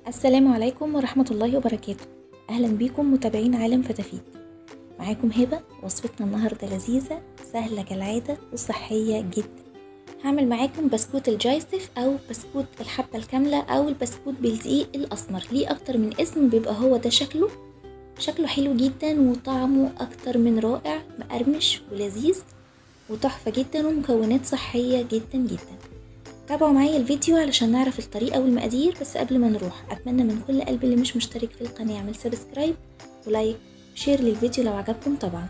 السلام عليكم ورحمة الله وبركاته أهلا بيكم متابعين عالم فتافيت معاكم هبة وصفتنا النهاردة لذيذة سهلة كالعادة وصحية جدا هعمل معاكم بسكوت الجايستف أو بسكوت الحبة الكاملة أو البسكوت بالدقيق الأسمر ليه أكتر من اسم بيبقى هو ده شكله شكله حلو جدا وطعمه أكتر من رائع مقرمش ولذيذ وتحفة جدا ومكونات صحية جدا جدا تابعوا معايا الفيديو علشان نعرف الطريقة والمقادير بس قبل ما نروح أتمنى من كل قلب اللي مش مشترك في القناة يعمل سبسكرايب ولايك وشير للفيديو لو عجبكم طبعا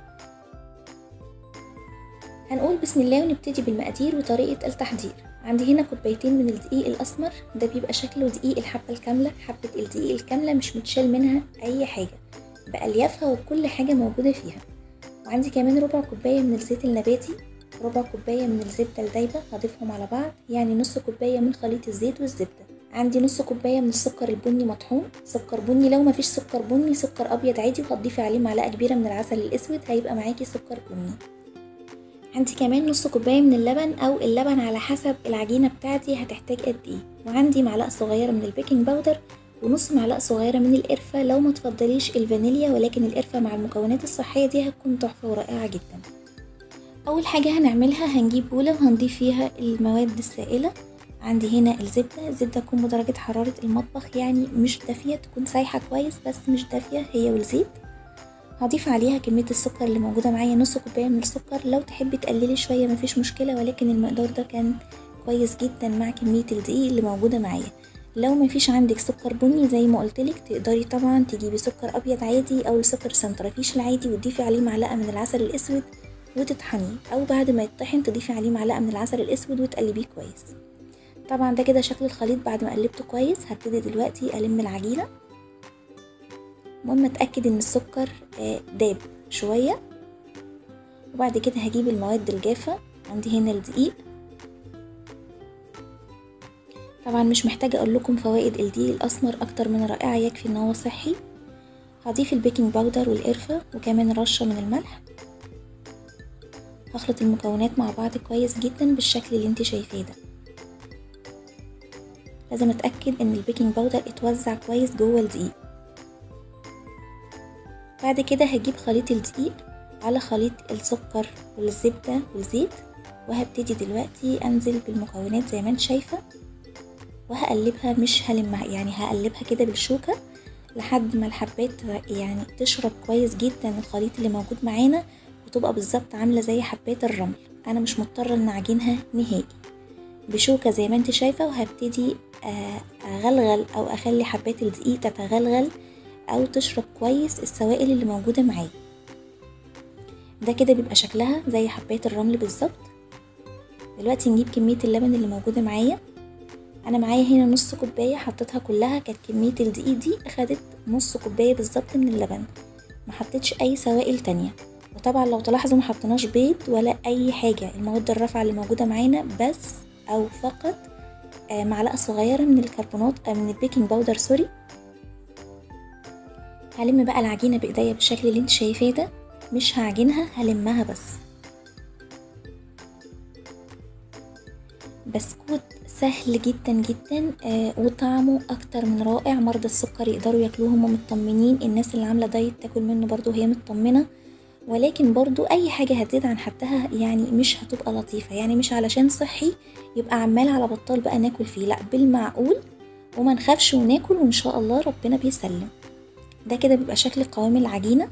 هنقول بسم الله ونبتدي بالمقادير وطريقة التحضير عندي هنا كوبايتين من الدقيق الأسمر ده بيبقى شكله دقيق الحبة الكاملة حبة الدقيق الكاملة مش متشال منها أي حاجة بأليافها وكل حاجة موجودة فيها وعندي كمان ربع كوباية من الزيت النباتي ربع كوباية من الزبدة الدايبة هضيفهم على بعض يعني نص كوباية من خليط الزيت والزبدة عندي نص كوباية من السكر البني مطحون سكر بني لو مفيش سكر بني سكر أبيض عادي وهتضيفي عليه معلقة كبيرة من العسل الأسود هيبقى معاكي سكر بني عندي كمان نص كوباية من اللبن أو اللبن على حسب العجينة بتاعتي هتحتاج قد ايه وعندي معلقة صغيرة من البيكنج باودر ونص معلقة صغيرة من القرفة لو ما تفضليش الفانيليا ولكن القرفة مع المكونات الصحية دي هتكون تحفة ورائعة جدا اول حاجه هنعملها هنجيب بوله وهنضيف فيها المواد السائله عندي هنا الزبده الزبده تكون بدرجه حراره المطبخ يعني مش دافيه تكون سايحه كويس بس مش دافيه هي والزيت هضيف عليها كميه السكر اللي موجوده معايا نص كوبايه من السكر لو تحبي تقللي شويه مفيش مشكله ولكن المقدار ده كان كويس جدا مع كميه الدقيق اللي موجوده معايا لو مفيش عندك سكر بني زي ما قلتلك تقدري طبعا تجيبي سكر ابيض عادي او السكر سنترفيش العادي وتضيفي عليه معلقه من العسل الاسود وتطحنيه او بعد ما يطحن تضيفي عليه معلقه من العسل الاسود وتقلبيه كويس طبعا ده كده شكل الخليط بعد ما قلبته كويس هبتدي دلوقتي الم العجينه المهم اتاكد ان السكر داب شويه وبعد كده هجيب المواد الجافه عندي هنا الدقيق طبعا مش محتاجه اقول لكم فوائد الدقيق الاسمر اكتر من رائعه يكفي ان هو صحي هضيف البيكنج باودر والقرفه وكمان رشه من الملح هخلط المكونات مع بعض كويس جدا بالشكل اللي انت شايفاه ده لازم اتاكد ان البيكنج باودر اتوزع كويس جوه الدقيق بعد كده هجيب خليط الدقيق على خليط السكر والزبده والزيت وهبتدي دلوقتي انزل بالمكونات زي ما انت شايفه وهقلبها مش هلمها يعني هقلبها كده بالشوكه لحد ما الحبات يعني تشرب كويس جدا الخليط اللي موجود معانا وتبقى بالظبط عامله زي حبات الرمل انا مش مضطره ان اعجنها نهائي بشوكه زي ما انت شايفه وهبتدي اغلغل او اخلي حبات الدقيق تتغلغل او تشرب كويس السوائل اللي موجوده معايا ده كده بيبقى شكلها زي حبات الرمل بالظبط دلوقتي نجيب كميه اللبن اللي موجوده معايا انا معايا هنا نص كوبايه حطيتها كلها كانت كميه الدقيق دي اخدت نص كوبايه بالظبط من اللبن ما حطيتش اي سوائل تانية وطبعا لو تلاحظوا محطناش بيض ولا اي حاجة المواد الرافعة اللي موجودة معانا بس او فقط آه معلقة صغيرة من الكربونات آه من البيكنج باودر سوري هلم بقى العجينة بايديا بالشكل اللي انت شايفاه ده مش هعجنها هلمها بس بسكوت سهل جدا جدا آه وطعمه اكتر من رائع مرضى السكر يقدروا ياكلوه هم مطمنين الناس اللي عامله دايت تاكل منه برضو وهي مطمنه ولكن برضو اي حاجة هتزيد عن حدها يعني مش هتبقى لطيفة يعني مش علشان صحي يبقى عمال على بطال بقى ناكل فيه لا بالمعقول وما نخافش وناكل وان شاء الله ربنا بيسلم ده كده بيبقى شكل قوام العجينة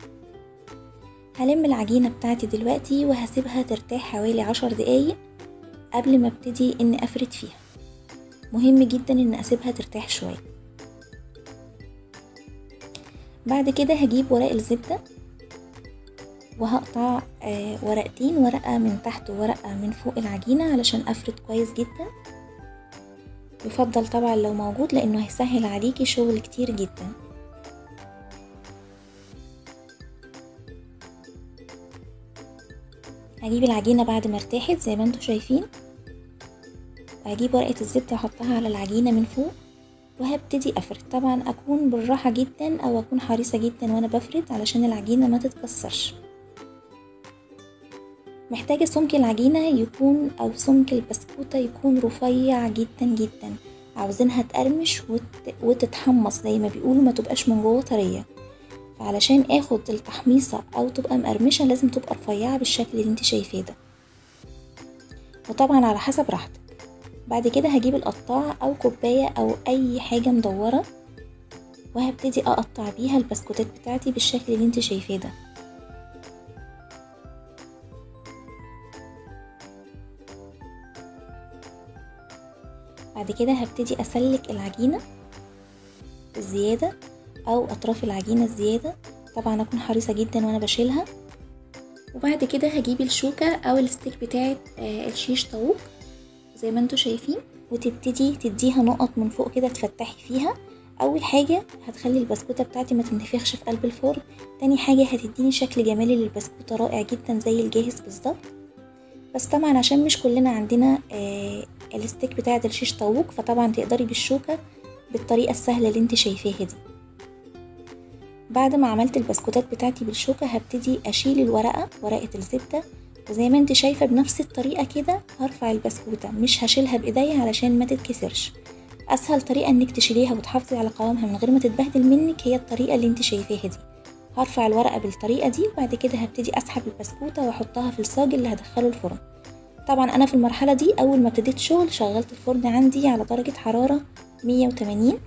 هلم العجينة بتاعتي دلوقتي وهسيبها ترتاح حوالي عشر دقايق قبل ما ابتدي ان افرد فيها مهم جدا ان اسيبها ترتاح شوية بعد كده هجيب ورق الزبده وهقطع آه ورقتين ورقة من تحت وورقة من فوق العجينة علشان أفرد كويس جدا يفضل طبعا لو موجود لأنه هيسهل عليكي شغل كتير جدا هجيب العجينة بعد ما ارتاحت زي ما انتوا شايفين وهجيب ورقة الزبدة احطها على العجينة من فوق وهبتدي افرد طبعا اكون بالراحة جدا او اكون حريصة جدا وانا بفرد علشان العجينة ما تتكسرش محتاجة سمك العجينة يكون أو سمك البسكوتة يكون رفيع جدا جدا عاوزينها تقرمش وت... وتتحمص زي ما بيقولوا ما تبقاش من جوه طريه فعلشان اخد التحميصه او تبقى مقرمشه لازم تبقى رفيعه بالشكل اللي انت شايفاه ده وطبعا على حسب راحتك بعد كده هجيب القطاعة او كوباية او اي حاجة مدورة وهبتدي اقطع بيها البسكوتات بتاعتي بالشكل اللي انت شايفاه ده بعد كده هبتدي اسلك العجينة الزيادة او اطراف العجينة الزيادة طبعا اكون حريصة جدا وانا بشيلها وبعد كده هجيب الشوكة او الستيك بتاعت آه الشيش طاووق زي ما انتوا شايفين وتبتدي تديها نقط من فوق كده تفتحي فيها اول حاجة هتخلي البسكوتة بتاعتي ما تنتفخش في قلب الفرن تاني حاجة هتديني شكل جمالي للبسكوتة رائع جدا زي الجاهز بالظبط بس طبعا عشان مش كلنا عندنا آه الستيك بتاعة الشيش طاووق فطبعا تقدري بالشوكة بالطريقة السهلة اللي انت شايفاها دي بعد ما عملت البسكوتات بتاعتي بالشوكة هبتدي اشيل الورقة ورقة الزبدة وزي ما انت شايفة بنفس الطريقة كده هرفع البسكوتة مش هشيلها بايديا علشان ما تتكسرش اسهل طريقة انك تشيليها وتحافظي على قوامها من غير ما تتبهدل منك هي الطريقة اللي انت شايفاها دي هرفع الورقة بالطريقة دي وبعد كده هبتدي اسحب البسكوتة واحطها في الصاج اللي هدخله الفرن طبعا انا في المرحلة دي اول ما ابتديت شغل شغلت الفرن عندي على درجة حرارة 180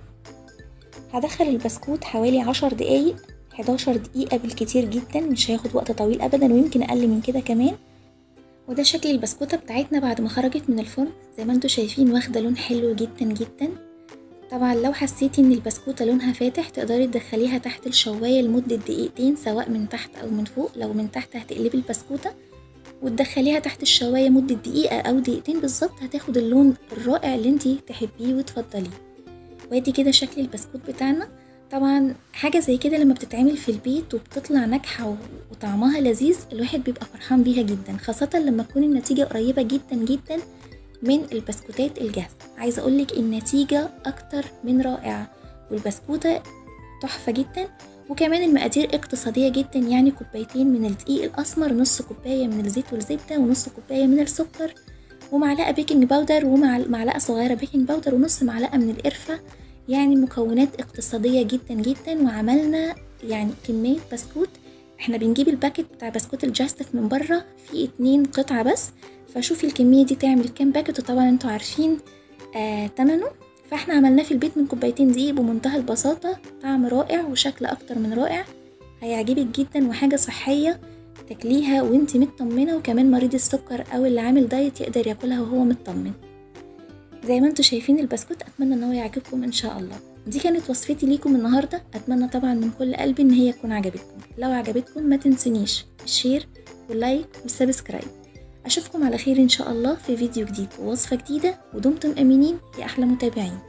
هدخل البسكوت حوالي عشر دقايق 11 دقيقة بالكتير جدا مش هياخد وقت طويل ابدا ويمكن اقل من كده كمان وده شكل البسكوتة بتاعتنا بعد ما خرجت من الفرن زي ما انتوا شايفين واخدة لون حلو جدا جدا طبعا لو حسيتي ان البسكوتة لونها فاتح تقدري تدخليها تحت الشواية لمدة دقيقتين سواء من تحت او من فوق لو من تحت هتقلبي البسكوتة وتدخليها تحت الشواية مدة دقيقة او دقيقتين بالظبط هتاخد اللون الرائع اللي انتي تحبيه وتفضليه وادي كده شكل البسكوت بتاعنا طبعا حاجة زي كده لما بتتعمل في البيت وبتطلع ناجحة وطعمها لذيذ الواحد بيبقى فرحان بيها جدا خاصة لما تكون النتيجة قريبة جدا جدا من البسكوتات الجاهزة عايزة اقولك النتيجة اكتر من رائعة والبسكوتة تحفة جدا وكمان المقادير اقتصادية جدا يعني كوبايتين من الدقيق الأسمر نص كوباية من الزيت والزبدة ونص كوباية من السكر ومعلقة بيكنج باودر ومعلقة صغيرة بيكنج باودر ونص معلقة من القرفة يعني مكونات اقتصادية جدا جدا وعملنا يعني كمية بسكوت احنا بنجيب الباكت بتاع بسكوت الجاستف من بره فيه اتنين قطعة بس فشوفي الكمية دي تعمل كام باكت وطبعا انتوا عارفين آه تمنه فاحنا عملناه في البيت من كوبايتين دقيق بمنتهى البساطة طعم رائع وشكل اكتر من رائع هيعجبك جدا وحاجة صحية تاكليها وانتي مطمنة وكمان مريض السكر او اللي عامل دايت يقدر ياكلها وهو مطمن زي ما انتوا شايفين البسكوت اتمنى ان هو يعجبكم ان شاء الله دي كانت وصفتي ليكم النهارده اتمنى طبعا من كل قلبي ان هي تكون عجبتكم لو عجبتكم ما تنسونيش الشير واللايك والسبسكرايب اشوفكم على خير ان شاء الله في فيديو جديد ووصفه جديده ودمتم امنين يا احلى متابعين